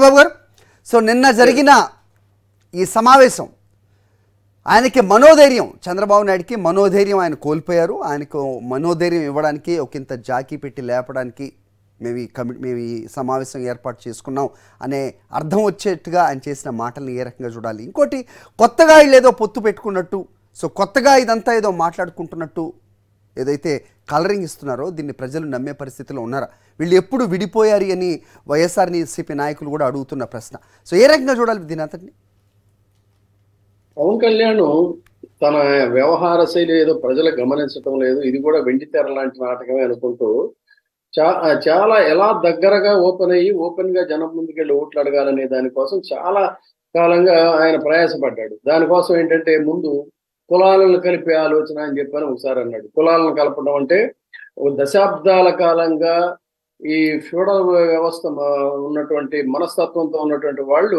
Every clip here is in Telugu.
సత్యబాబు గారు సో నిన్న జరిగిన ఈ సమావేశం ఆయనకి మనోధైర్యం చంద్రబాబు నాయుడికి మనోధైర్యం ఆయన కోల్పోయారు ఆయనకు మనోధైర్యం ఇవ్వడానికి ఒక ఇంత జాకీ పెట్టి లేపడానికి మేము ఈ కమి మేము ఈ సమావేశం ఏర్పాటు చేసుకున్నాం అనే అర్థం వచ్చేట్టుగా ఆయన చేసిన మాటల్ని ఏ రకంగా చూడాలి ఇంకోటి కొత్తగా వీళ్ళు ఏదో పొత్తు పెట్టుకున్నట్టు సో కొత్తగా ఇదంతా ఏదో మాట్లాడుకుంటున్నట్టు ఏదైతే కలరింగ్ ఇస్తున్నారో దీన్ని ప్రజలు నమ్మే పరిస్థితిలో ఉన్నారా వీళ్ళు ఎప్పుడు విడిపోయారు అని వైఎస్ఆర్సీపీ నాయకులు కూడా అడుగుతున్న ప్రశ్న సో ఏ రకంగా చూడాలి దీని అంతటిని పవన్ కళ్యాణ్ తన వ్యవహార శైలి ఏదో ప్రజలు గమనించటం లేదు ఇది కూడా వెండితెర లాంటి నాటకమే అనుకుంటూ చా చాలా ఎలా దగ్గరగా ఓపెన్ అయ్యి ఓపెన్ గా జనం ముందుకెళ్ళి ఓట్లు అడగాలనే దానికోసం చాలా కాలంగా ఆయన ప్రయాసపడ్డాడు దానికోసం ఏంటంటే ముందు కులాలను కలిపే ఆలోచన అని చెప్పని ఒకసారి అన్నాడు కులాలను కలపడం అంటే ఓ దశాబ్దాల కాలంగా ఈ ఫ్యూడల్ వ్యవస్థ మ- ఉన్నటువంటి మనస్తత్వంతో ఉన్నటువంటి వాళ్ళు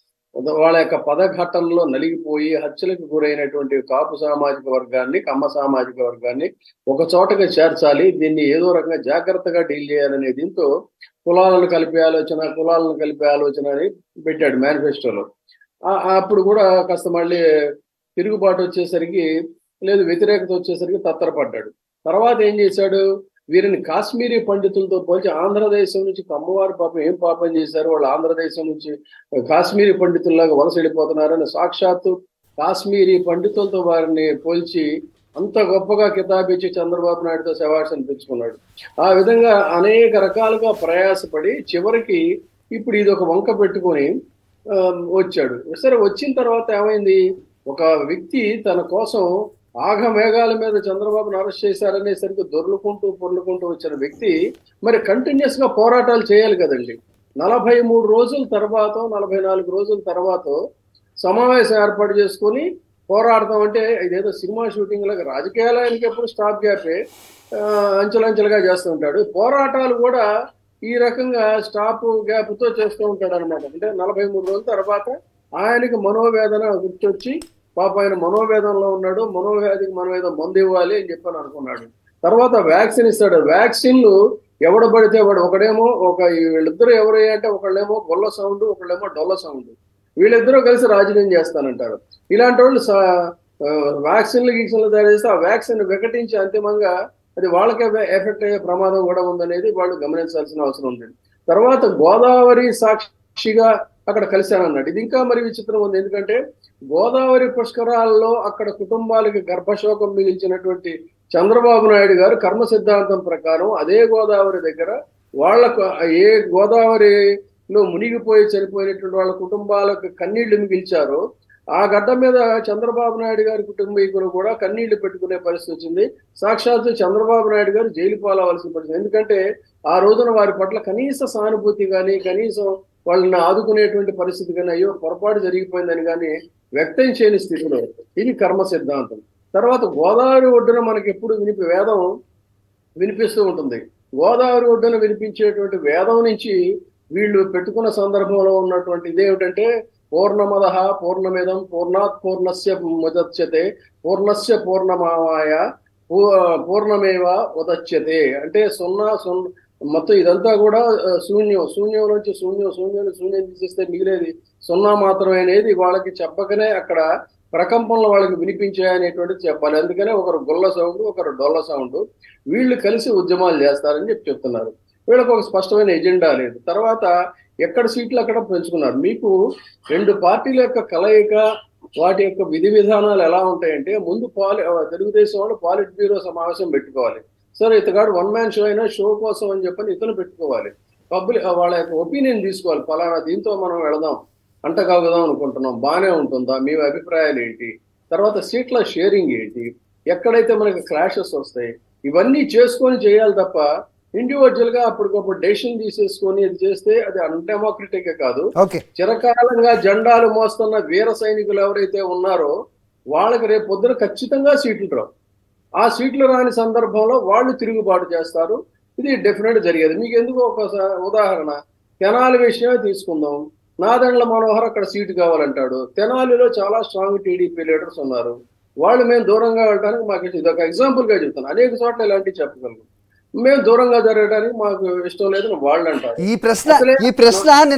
వాళ్ళ యొక్క పదఘట్టంలో నలిగిపోయి హత్యలకు గురైనటువంటి కాపు సామాజిక వర్గాన్ని కమ్మ సామాజిక వర్గాన్ని ఒక చోటగా చేర్చాలి దీన్ని ఏదో రకంగా జాగ్రత్తగా డీల్ చేయాలనే దీంతో కులాలను కలిపే ఆలోచన కులాలను కలిపే ఆలోచన అని పెట్టాడు మేనిఫెస్టోలో ఆ- ఆ అప్పుడు కూడా కాస్త మళ్ళీ తిరుగుబాటు వచ్చేసరికి లేదు వ్యతిరేకత వచ్చేసరికి తత్తరపడ్డాడు తర్వాత ఏం చేశాడు వీరిని కాశ్మీరీ పండితులతో పోల్చి ఆంధ్రదేశం నుంచి కమ్మవారు పాపం ఏం పాపం చేశారు వాళ్ళు ఆంధ్రదేశం నుంచి కాశ్మీరీ పండితుల్లాగా వలస వెళ్ళిపోతున్నారని సాక్షాత్తు కాశ్మీరీ పండితులతో వారిని పోల్చి అంత గొప్పగా కితాబిచ్చి చంద్రబాబు నాయుడుతో శవాష్ అనిపించుకున్నాడు ఆ విధంగా అనేక రకాలుగా ప్రయాసపడి చివరికి ఇప్పుడు ఇది ఒక వంక పెట్టుకొని ఆ, వచ్చాడు సరే వచ్చిన తర్వాత ఏమైంది ఒక వ్యక్తి తన కోసం ఆఘమేఘాల మీద చంద్రబాబును అరెస్ట్ చేశారనేసరికి దొర్లుకుంటూ పొర్లుకుంటూ వచ్చిన వ్యక్తి మరి కంటిన్యూస్ గా పోరాటాలు చేయాలి కదండి నలభై మూడు రోజుల తర్వాత నలభై నాలుగు రోజుల తర్వాత సమావేశం ఏర్పాటు చేసుకొని పోరాడతాం అంటే ఇదేదో సినిమా షూటింగ్ లాగా రాజకీయాలయానికి ఎప్పుడు స్టాప్ గ్యాపే ఆ, అంచెలంచెలుగా చేస్తూ ఉంటాడు పోరాటాలు కూడా ఈ రకంగా స్టాప్ గ్యాప్ తో చేస్తూ ఉంటాడు అనమాట అంటే నలభై మూడు రోజుల తర్వాత ఆయనకి మనోవేదన గుర్తొచ్చి పాప ఆయన మనోవేదనలో ఉన్నాడు మనోవ్యాధికి మనం ఏదో మందు ఇవ్వాలి అని చెప్పని అనుకున్నాడు తర్వాత వ్యాక్సిన్ ఇస్తాడు వ్యాక్సిన్లు ఎవడు పడితే వాడు ఒకడేమో ఒక వీళ్ళిద్దరు ఎవరు అంటే ఒకళ్ళేమో గొల్ల సౌండ్ ఒకళ్ళేమో డొల్ల సౌండ్ వీళ్ళిద్దరూ కలిసి రాజకీయం చేస్తానంటారు ఇలాంటి వాళ్ళు స- ఆ, వ్యాక్సిన్లు గీక్సిన్లు తయారు చేస్తే ఆ వ్యాక్సిన్ వికటించి అంతిమంగా అది వాళ్ళకే ఎఫెక్ట్ అయ్యే ప్రమాదం కూడా ఉందనేది వాళ్ళు గమనించాల్సిన అవసరం ఉంది తర్వాత గోదావరి సాక్షిగా అక్కడ కలిశానన్నాడు ఇది ఇంకా మరి విచిత్రం ఉంది ఎందుకంటే గోదావరి పుష్కరాల్లో అక్కడ కుటుంబాలకి గర్భశోకం మిగిల్చినటువంటి చంద్రబాబు నాయుడు గారు కర్మ సిద్ధాంతం ప్రకారం అదే గోదావరి దగ్గర వాళ్ళకు ఏ గోదావరిలో మునిగిపోయి చనిపోయినటువంటి వాళ్ళ కుటుంబాలకు కన్నీళ్లు మిగిల్చారో ఆ గడ్డ మీద చంద్రబాబు నాయుడు గారి కుటుంబీకులు కూడా కన్నీళ్లు పెట్టుకునే పరిస్థితి వచ్చింది సాక్షాత్తు చంద్రబాబు నాయుడు గారు జైలు పాలవలసిన పరిస్థితి ఎందుకంటే ఆ రోజున వారి పట్ల కనీస సానుభూతి కానీ కనీసం వాళ్ళని ఆదుకునేటువంటి పరిస్థితి కానీ అయ్యో పొరపాటు జరిగిపోయిందని కానీ వ్యక్తం చేయని స్థితిలో ఇది కర్మ సిద్ధాంతం తర్వాత గోదావరి ఒడ్డున మనకి ఎప్పుడు వినిపి వేదం వినిపిస్తూ ఉంటుంది గోదావరి ఒడ్డున వినిపించేటువంటి వేదం నుంచి వీళ్ళు పెట్టుకున్న సందర్భంలో ఉన్నటువంటి ఇదేమిటంటే పూర్ణమద పూర్ణమిదం పూర్ణాత్ పూర్ణస్య ముదచ్యతే పూర్ణస్య పూర్ణమావాయ పూ- పూర్ణమేవ ఉదచ్యతే అంటే సున్నా సున్నా మొత్తం ఇదంతా కూడా ఆ, శూన్యం శూన్యం నుంచి శూన్యం శూన్యం నుంచి శూన్యం తీసేస్తే మిగిలేది సున్నా మాత్రమే అనేది వాళ్ళకి చెప్పకనే అక్కడ ప్రకంపనలు వాళ్ళకి వినిపించాయనేటువంటిది చెప్పాలి అందుకనే ఒకరు గొల్ల సౌండ్ ఒకరు డొల్ల సౌండ్ వీళ్ళు కలిసి ఉద్యమాలు చేస్తారని చెప్పి చెప్తున్నారు వీళ్ళకి ఒక స్పష్టమైన ఎజెండా లేదు తర్వాత ఎక్కడ సీట్లు అక్కడ పెంచుకున్నారు మీకు రెండు పార్టీల యొక్క కలయిక వాటి యొక్క విధి విధానాలు ఎలా ఉంటాయంటే ముందు పాలి ఆ, తెలుగుదేశం వాళ్ళు పాలిట్ బ్యూరో సమావేశం పెట్టుకోవాలి సరే ఇతగాడు వన్ మ్యాన్ షో అయినా షో కోసం అని చెప్పని ఇతను పెట్టుకోవాలి పబ్లిక్ వాళ్ళ యొక్క ఒపీనియన్ తీసుకోవాలి ఫలానా దీంతో మనం వెళదాం అంటకాగుదాం అనుకుంటున్నాం బాగానే ఉంటుందా మీ అభిప్రాయాలు ఏంటి తర్వాత సీట్ల షేరింగ్ ఏంటి ఎక్కడైతే మనకి క్లాషెస్ వస్తాయి ఇవన్నీ చేసుకొని చేయాలి తప్ప ఇండివిజువల్ గా అప్పటికప్పుడు డెసిషన్ తీసేసుకొని ఇది చేస్తే అది అన్డెమోక్రటిక్ కాదు ఓకే చిరకాలంగా జెండాలు మోస్తున్న వీర సైనికులు ఎవరైతే ఉన్నారో వాళ్ళకి రేపు పొద్దున ఖచ్చితంగా సీట్లు రావు ఆ సీట్లు రాని సందర్భంలో వాళ్ళు తిరుగుబాటు చేస్తారు ఇది డెఫినెట్ జరిగేది మీకు ఎందుకు ఒక స- ఉదాహరణ తెనాలి విషయమే తీసుకుందాం నాదెండ్ల మనోహర్ అక్కడ సీటు కావాలంటాడు తెనాలిలో చాలా స్ట్రాంగ్ టీడీపీ లీడర్స్ ఉన్నారు వాళ్ళు మేము దూరంగా వెళ్ళడానికి మాకు ఇష్టం. ఇది ఒక ఎగ్జాంపుల్ గా చెప్తాను అనేక చోట్ల ఇలాంటివి చెప్పగలను మేము దూరంగా జరగడానికి మాకు ఇష్టం లేదు వాళ్ళు అంటారు ఈ ప్రశ్న అసలే- ఈ ప్రశ్న నిన్న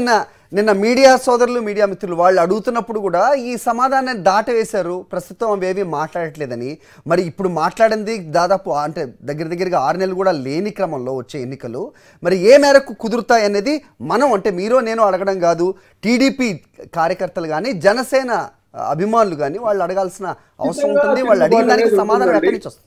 నిన్న మీడియా సోదరులు మీడియా మిత్రులు వాళ్ళు అడుగుతున్నప్పుడు కూడా ఈ సమాధానాన్ని దాటవేశారు ప్రస్తుతం అవేవి మాట్లాడట్లేదని మరి ఇప్పుడు మాట్లాడింది దాదాపు అంటే దగ్గర దగ్గరగా ఆరు నెలలు కూడా లేని క్రమంలో వచ్చే ఎన్నికలు మరి ఏ మేరకు కుదురుతాయి అనేది మనం అంటే మీరు నేను అడగడం కాదు టీడీపీ కార్యకర్తలు కానీ జనసేన అభిమానులు కానీ వాళ్ళు అడగాల్సిన అవసరం ఉంటుంది వాళ్ళు అడిగిన దానికి సమాధానం ఎక్కడి నుంచి వస్తుంది